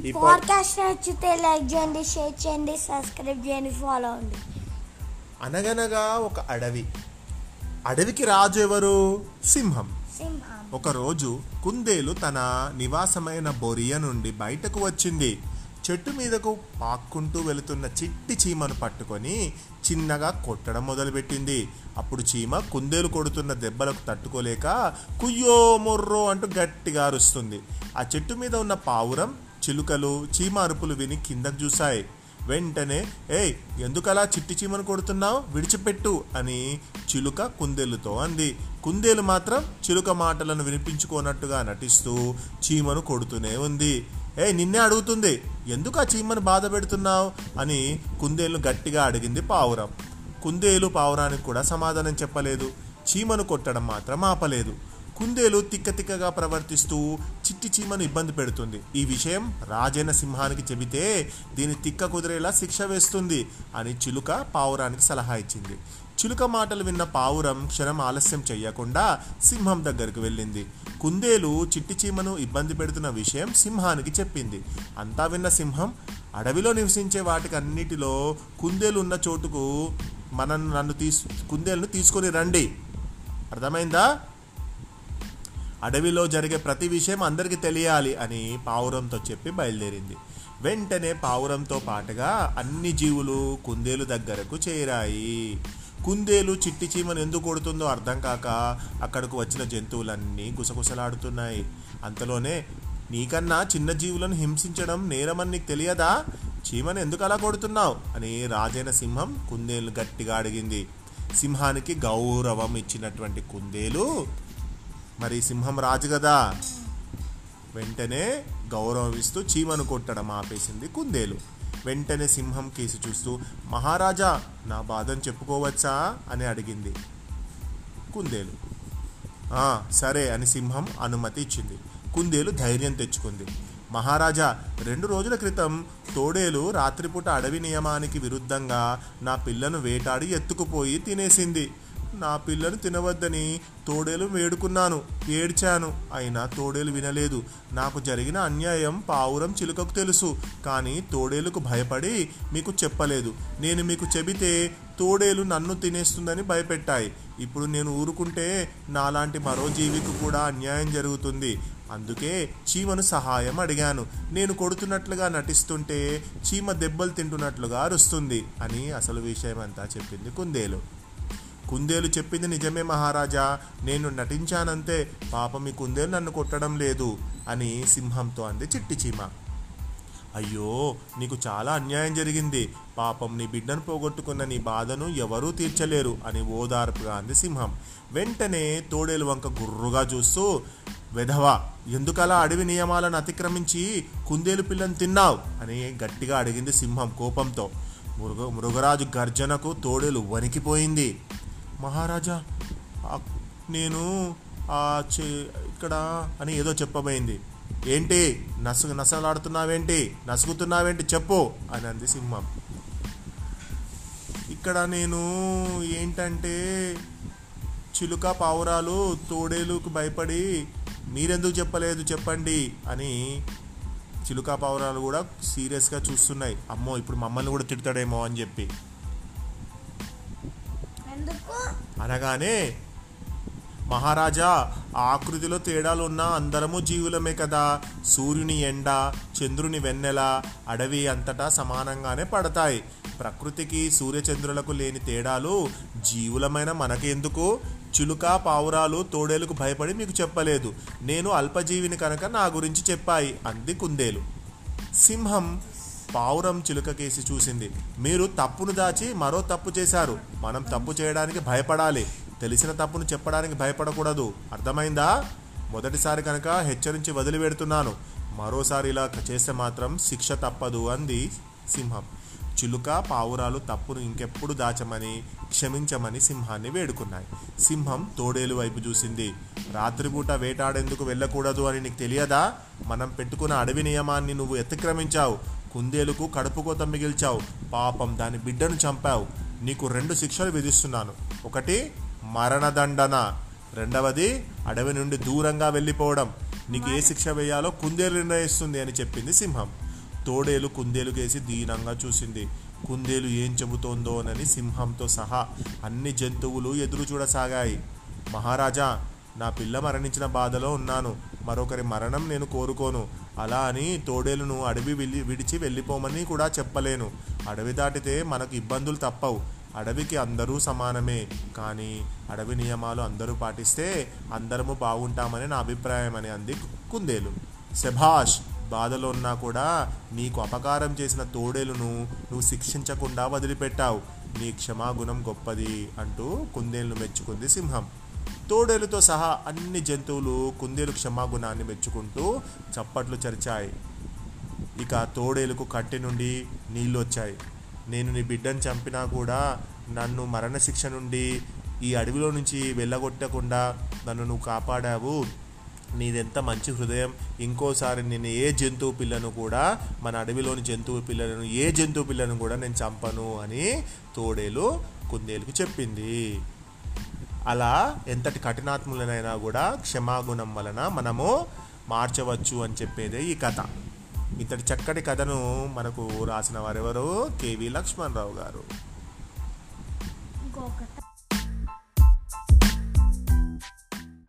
ఈ పా- పాడ్కాస్ట్ నచ్చితే లైక్ చేయండి షేర్ చేయండి సబ్స్క్రైబ్ చేయండి ఫాలో అవ్వండి అనగనగా ఒక అడవి అడవికి రాజు ఎవరు సింహం సింహం ఒకరోజు కుందేలు తన నివాసమైన బొరియ నుండి బయటకు వచ్చింది చెట్టు మీదకు పాక్కుంటూ వెళుతున్న చిట్టి చీమను పట్టుకొని చిన్నగా కొట్టడం మొదలుపెట్టింది అప్పుడు చీమ కుందేలు కొడుతున్న దెబ్బలకు తట్టుకోలేక కుయ్యో మొర్రో అంటూ గట్టిగా అరుస్తుంది ఆ చెట్టు మీద ఉన్న పావురం చిలుకలు చీమ అరుపులు విని కిందకు చూశాయి వెంటనే ఏయ్ ఎందుకలా చిట్టి చీమను కొడుతున్నావు విడిచిపెట్టు అని చిలుక కుందేలుతో అంది కుందేలు మాత్రం చిలుక మాటలను వినిపించుకోనట్టుగా నటిస్తూ చీమను కొడుతూనే ఉంది ఏ నిన్నే అడుగుతుంది ఎందుకు ఆ చీమను బాధ పెడుతున్నావు అని కుందేలు గట్టిగా అడిగింది పావురం కుందేలు పావురానికి కూడా సమాధానం చెప్పలేదు చీమను కొట్టడం మాత్రం ఆపలేదు కుందేలు తిక్క తిక్కగా ప్రవర్తిస్తూ చిట్టి చీమను ఇబ్బంది పెడుతుంది ఈ విషయం రాజైన సింహానికి చెబితే దీని తిక్క కుదిరేలా శిక్ష వేస్తుంది అని చిలుక పావురానికి సలహా ఇచ్చింది చిలుక మాటలు విన్న పావురం క్షణం ఆలస్యం చెయ్యకుండా సింహం దగ్గరికి వెళ్ళింది కుందేలు చిట్టి చీమను ఇబ్బంది పెడుతున్న విషయం సింహానికి చెప్పింది అంతా విన్న సింహం అడవిలో నివసించే వాటికి అన్నిటిలో కుందేలు ఉన్న చోటుకు మనం నన్ను తీసు కుందేలును తీసుకొని రండి అర్థమైందా అడవిలో జరిగే ప్రతి విషయం అందరికీ తెలియాలి అని పావురంతో చెప్పి బయలుదేరింది వెంటనే పావురంతో పాటుగా అన్ని జీవులు కుందేలు దగ్గరకు చేరాయి కుందేలు చిట్టి చీమను ఎందుకు కొడుతుందో అర్థం కాక అక్కడకు వచ్చిన జంతువులన్నీ గుసగుసలాడుతున్నాయి అంతలోనే నీకన్నా చిన్న జీవులను హింసించడం నేరమని నీకు తెలియదా చీమను ఎందుకు అలా కొడుతున్నావు అని రాజైన సింహం కుందేలు గట్టిగా అడిగింది సింహానికి గౌరవం ఇచ్చినటువంటి కుందేలు మరి సింహం రాజు కదా వెంటనే గౌరవం ఇస్తూ చీమను కొట్టడం ఆపేసింది కుందేలు వెంటనే సింహం కేసి చూస్తూ మహారాజా నా బాధను చెప్పుకోవచ్చా అని అడిగింది కుందేలు "ఆ, సరే అని సింహం అనుమతి ఇచ్చింది కుందేలు ధైర్యం తెచ్చుకుంది మహారాజా రెండు రోజుల క్రితం తోడేలు రాత్రిపూట అడవి నియమానికి విరుద్ధంగా నా పిల్లను వేటాడి ఎత్తుకుపోయి తినేసింది నా పిల్లను తినవద్దని తోడేలు వేడుకున్నాను ఏడ్చాను అయినా తోడేలు వినలేదు నాకు జరిగిన అన్యాయం పావురం చిలుకకు తెలుసు కానీ తోడేలుకు భయపడి మీకు చెప్పలేదు నేను మీకు చెబితే తోడేలు నన్ను తినేస్తుందని భయపెట్టాయి ఇప్పుడు నేను ఊరుకుంటే నాలాంటి మరో జీవికి కూడా అన్యాయం జరుగుతుంది అందుకే చీమను సహాయం అడిగాను నేను కొడుతున్నట్లుగా నటిస్తుంటే చీమ దెబ్బలు తింటున్నట్లుగా అరుస్తుంది అని అసలు విషయం అంతా చెప్పింది కుందేలు కుందేలు చెప్పింది నిజమే మహారాజా నేను నటించానంతే పాపం ఈ కుందేలు నన్ను కొట్టడం లేదు అని సింహంతో అంది చిట్టి చీమ అయ్యో నీకు చాలా అన్యాయం జరిగింది పాపం నీ బిడ్డను పోగొట్టుకున్న నీ బాధను ఎవరూ తీర్చలేరు అని ఓదార్పుగా అంది సింహం వెంటనే తోడేలు వంక గుర్రుగా చూస్తూ వెధవా ఎందుకలా అడవి నియమాలను అతిక్రమించి కుందేలు పిల్లని తిన్నావు అని గట్టిగా అడిగింది సింహం కోపంతో మృగ మృగరాజు గర్జనకు తోడేలు వణికిపోయింది మహారాజా ఆ- నేను ఆ చే- ఇక్కడ అని ఏదో చెప్పబోయింది ఏంటి నసు నసలాడుతున్నావేంటి నసుగుతున్నావేంటి చెప్పు అని అంది సింహం ఇక్కడ నేను ఏంటంటే చిలుక పావురాలు తోడేలుకు భయపడి మీరెందుకు చెప్పలేదు చెప్పండి అని చిలుక పావురాలు కూడా సీరియస్గా చూస్తున్నాయి అమ్మో ఇప్పుడు మమ్మల్ని కూడా తిడతాడేమో అని చెప్పి ఎందుకు అనగానే మహారాజా ఆకృతిలో తేడాలు ఉన్న అందరము జీవులమే కదా సూర్యుని ఎండ చంద్రుని వెన్నెల అడవి అంతటా సమానంగానే పడతాయి ప్రకృతికి సూర్యచంద్రులకు లేని తేడాలు జీవులమైన మనకెందుకు చిలుక పావురాలు తోడేలుకు భయపడి మీకు చెప్పలేదు నేను అల్పజీవిని కనుక నా గురించి చెప్పాయి అంది కుందేలు సింహం పావురం చిలుక కేసి చూసింది మీరు తప్పును దాచి మరో తప్పు చేశారు మనం తప్పు చేయడానికి భయపడాలి తెలిసిన తప్పును చెప్పడానికి భయపడకూడదు అర్థమైందా మొదటిసారి కనుక హెచ్చరించి వదిలిపెడుతున్నాను మరోసారి ఇలా చేస్తే మాత్రం శిక్ష తప్పదు అంది సింహం చిలుక పావురాలు తప్పును ఇంకెప్పుడు దాచమని క్షమించమని సింహాన్ని వేడుకున్నాయి సింహం తోడేలు వైపు చూసింది రాత్రిపూట వేటాడేందుకు వెళ్ళకూడదు అని నీకు తెలియదా మనం పెట్టుకున్న అడవి నియమాన్ని నువ్వు అతిక్రమించావు కుందేలుకు కడుపుకోత మిగిల్చావు పాపం దాని బిడ్డను చంపావు నీకు రెండు శిక్షలు విధిస్తున్నాను ఒకటి మరణదండన రెండవది అడవి నుండి దూరంగా వెళ్ళిపోవడం నీకు ఏ శిక్ష వేయాలో కుందేలు నిర్ణయిస్తుంది అని చెప్పింది సింహం తోడేలు కుందేలు కేసి దీనంగా చూసింది కుందేలు ఏం చెబుతోందోనని సింహంతో సహా అన్ని జంతువులు ఎదురు చూడసాగాయి మహారాజా నా పిల్ల మరణించిన బాధలో ఉన్నాను మరొకరి మరణం నేను కోరుకోను అలా అని తోడేలును అడవి వెళ్ళి విడిచి వెళ్ళిపోమని కూడా చెప్పలేను అడవి దాటితే మనకు ఇబ్బందులు తప్పవు అడవికి అందరూ సమానమే కానీ అడవి నియమాలు అందరూ పాటిస్తే అందరము బాగుంటామని నా అభిప్రాయం అని అంది కుందేలు శభాష్ బాధలో ఉన్నా కూడా నీకు అపకారం చేసిన తోడేలును నువ్వు శిక్షించకుండా వదిలిపెట్టావు నీ క్షమాగుణం గొప్పది అంటూ కుందేలును మెచ్చుకుంది సింహం తోడేలుతో సహా అన్ని జంతువులు కుందేలు క్షమాగుణాన్ని మెచ్చుకుంటూ చప్పట్లు చరిచాయి ఇక తోడేలుకు కట్టె నుండి నీళ్ళు వచ్చాయి నేను నీ బిడ్డను చంపినా కూడా నన్ను మరణశిక్ష నుండి ఈ అడవిలో నుంచి వెళ్ళగొట్టకుండా నన్ను నువ్వు కాపాడావు నీదెంత మంచి హృదయం ఇంకోసారి నేను ఏ జంతువు పిల్లను కూడా మన అడవిలోని జంతువు పిల్లలను ఏ జంతువు పిల్లను కూడా నేను చంపను అని తోడేలు కుందేలుకు చెప్పింది అలా ఎంతటి కఠినాత్ములనైనా కూడా క్షమాగుణం వలన మనము మార్చవచ్చు అని చెప్పేదే ఈ కథ ఇంతటి చక్కటి కథను మనకు రాసిన వారెవరు కేవి లక్ష్మణరావు గారు ఇంకొకటి